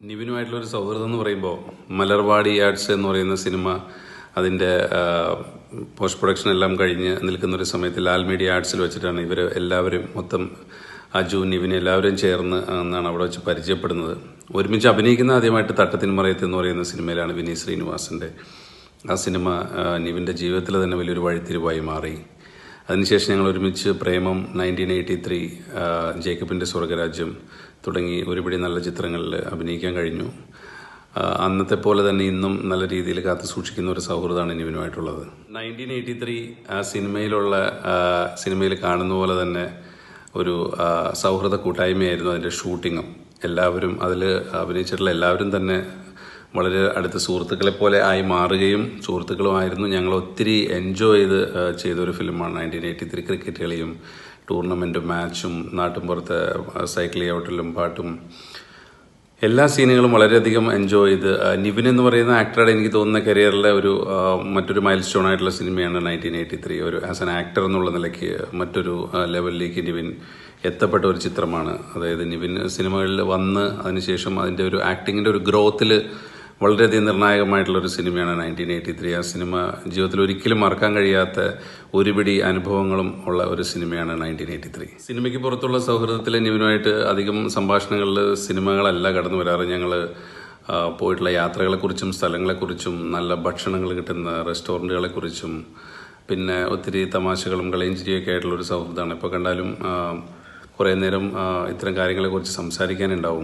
നിവിനുമായിട്ടുള്ള ഒരു സൗഹൃദം എന്ന് പറയുമ്പോൾ മലർവാടി ആർട്സ് എന്ന് പറയുന്ന സിനിമ അതിൻ്റെ പോസ്റ്റ് പ്രൊഡക്ഷൻ എല്ലാം കഴിഞ്ഞ് നിൽക്കുന്ന ഒരു സമയത്ത് ലാൽ മീഡിയ ആർട്സിൽ വെച്ചിട്ടാണ് ഇവർ എല്ലാവരും മൊത്തം അജു നിവിൻ എല്ലാവരും ചേർന്ന് എന്നാണ് അവിടെ വെച്ച് പരിചയപ്പെടുന്നത് ഒരുമിച്ച് അഭിനയിക്കുന്ന ആദ്യമായിട്ട് തട്ടത്തിൻ മറയത്ത് എന്ന് പറയുന്ന സിനിമയിലാണ് വിനീത് ശ്രീനിവാസൻ്റെ ആ സിനിമ ആ, നിവിൻ്റെ ജീവിതത്തിൽ തന്നെ വലിയൊരു വഴിത്തിരിവായി മാറി അതിനുശേഷം ഞങ്ങൾ ഒരുമിച്ച് പ്രേമം നയൻറ്റീൻ എയ്റ്റി ത്രീ ജേക്കബിൻ്റെ സ്വർഗരാജ്യം തുടങ്ങി ഒരുപിടി നല്ല ചിത്രങ്ങളിൽ അഭിനയിക്കാൻ കഴിഞ്ഞു ആ, അന്നത്തെ പോലെ തന്നെ ഇന്നും നല്ല രീതിയിൽ കാത്തു സൂക്ഷിക്കുന്ന ഒരു സൗഹൃദമാണ് നിവിനുമായിട്ടുള്ളത് നയൻറ്റീൻ എയ്റ്റി ത്രീ ആ സിനിമയിലുള്ള ആ, സിനിമയിൽ കാണുന്ന പോലെ തന്നെ ഒരു ആ, സൗഹൃദ കൂട്ടായ്മയായിരുന്നു അതിൻ്റെ ഷൂട്ടിങ്ങും എല്ലാവരും അതിൽ അഭിനയിച്ചിട്ടുള്ള എല്ലാവരും തന്നെ വളരെ അടുത്ത സുഹൃത്തുക്കളെ പോലെ ആയി മാറുകയും സുഹൃത്തുക്കളുമായിരുന്നു ഞങ്ങൾ ഒത്തിരി എൻജോയ് ചെയ്ത് ആ, ചെയ്ത ഒരു ഫിലിമാണ് നയൻറ്റീൻ എയ്റ്റി ത്രീ ക്രിക്കറ്റ് കളിയും ടൂർണമെൻറ്റും മാച്ചും നാട്ടുംപുറത്തെ സൈക്കിൾ ഔട്ടിലും പാട്ടും എല്ലാ സീനുകളും വളരെയധികം എൻജോയ് ചെയ്ത് ആ, നിവിൻ എന്ന് പറയുന്ന ആക്ടറുടെ എനിക്ക് തോന്നുന്ന കരിയറിലെ ഒരു ആ, മറ്റൊരു മൈൽ സ്റ്റോൺ ആയിട്ടുള്ള സിനിമയാണ് നയൻറ്റീൻ എയ്റ്റി ത്രീ ഒരു ആസ് ആൻ ആക്ടർ എന്നുള്ള നിലയ്ക്ക് മറ്റൊരു ആ, ലെവലിലേക്ക് നിവിൻ എത്തപ്പെട്ട ഒരു ചിത്രമാണ് അതായത് നിവിൻ സിനിമകളിൽ വന്ന് അതിനുശേഷം അതിൻ്റെ ഒരു ആക്ടിങ്ങിൻ്റെ ഒരു ഗ്രോത്തിൽ വളരെയധികം നിർണായകമായിട്ടുള്ള ഒരു സിനിമയാണ് നയൻറ്റീൻ എയ്റ്റി ത്രീ ആ സിനിമ ജീവിതത്തിൽ ഒരിക്കലും മറക്കാൻ കഴിയാത്ത ഒരുപിടി അനുഭവങ്ങളും ഉള്ള ഒരു സിനിമയാണ് നയൻറ്റീൻ എയ്റ്റി ത്രീ സിനിമയ്ക്ക് പുറത്തുള്ള സൗഹൃദത്തിൽ നിവിനുമായിട്ട് അധികം സംഭാഷണങ്ങളിൽ സിനിമകളല്ല കടന്നു വരാറ് ഞങ്ങൾ പോയിട്ടുള്ള യാത്രകളെക്കുറിച്ചും സ്ഥലങ്ങളെക്കുറിച്ചും നല്ല ഭക്ഷണങ്ങൾ കിട്ടുന്ന റെസ്റ്റോറൻറ്റുകളെക്കുറിച്ചും പിന്നെ ഒത്തിരി തമാശകളും കളിയും ചിരിയൊക്കെ ആയിട്ടുള്ള ഒരു സൗഹൃദമാണ് ഇപ്പോൾ കണ്ടാലും ആ, കുറേ നേരം ആ, ഇത്തരം കാര്യങ്ങളെക്കുറിച്ച് സംസാരിക്കാനുണ്ടാവും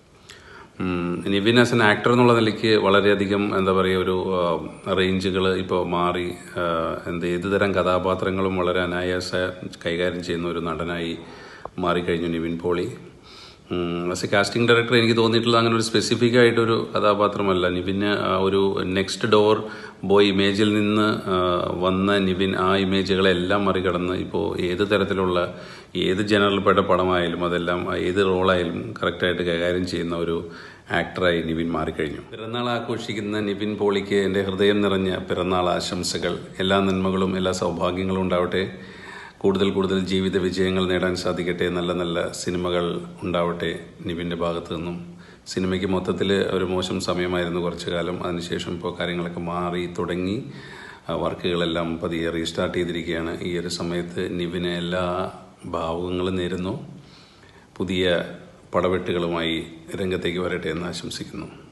ഉം, നിവിൻ ആസ് എൻ ആക്ടർ എന്നുള്ള നിലയ്ക്ക് വളരെയധികം എന്താ പറയുക ഒരു റേഞ്ചുകൾ ഇപ്പോൾ മാറി ആ, എന്ത് ഏത് തരം കഥാപാത്രങ്ങളും വളരെ അനായാസ കൈകാര്യം ചെയ്യുന്ന ഒരു നടനായി മാറിക്കഴിഞ്ഞു Nivin Pauly as a casting director എനിക്ക് തോന്നിയിട്ടുള്ള അങ്ങനെ ഒരു സ്പെസിഫിക് ആയിട്ടൊരു കഥാപാത്രമല്ല നിവിന് ആ ഒരു നെക്സ്റ്റ് ഡോർ ബോയ് ഇമേജിൽ നിന്ന് ആ, വന്ന നിവിൻ ആ ഇമേജുകളെല്ലാം മറികടന്ന് ഇപ്പോൾ ഏത് തരത്തിലുള്ള ഏത് ജനറൽപ്പെട്ട പടമായാലും അതെല്ലാം ഏത് റോളായാലും കറക്റ്റായിട്ട് കൈകാര്യം ചെയ്യുന്ന ഒരു ആക്ടറായി നിവിൻ മാറിക്കഴിഞ്ഞു പിറന്നാൾ ആഘോഷിക്കുന്ന നിവിൻ പോളിക്ക് എൻ്റെ ഹൃദയം നിറഞ്ഞ പിറന്നാൾ ആശംസകൾ എല്ലാ നന്മകളും എല്ലാ സൗഭാഗ്യങ്ങളും ഉണ്ടാവട്ടെ കൂടുതൽ കൂടുതൽ ജീവിത വിജയങ്ങൾ നേടാൻ സാധിക്കട്ടെ നല്ല നല്ല സിനിമകൾ ഉണ്ടാവട്ടെ നിവിൻ്റെ ഭാഗത്തു നിന്നും സിനിമയ്ക്ക് മൊത്തത്തിൽ ഒരു മോശം സമയമായിരുന്നു കുറച്ചു കാലം അതിനുശേഷം ഇപ്പോൾ കാര്യങ്ങളൊക്കെ മാറി തുടങ്ങി ആ, വർക്കുകളെല്ലാം പതിയെ റീസ്റ്റാർട്ട് ചെയ്തിരിക്കുകയാണ് ഈ ഒരു സമയത്ത് നിവിന് എല്ലാ ഭാവുകങ്ങളും നേരുന്നു പുതിയ പടവെട്ടുകളുമായി രംഗത്തേക്ക് വരട്ടെ എന്ന് ആശംസിക്കുന്നു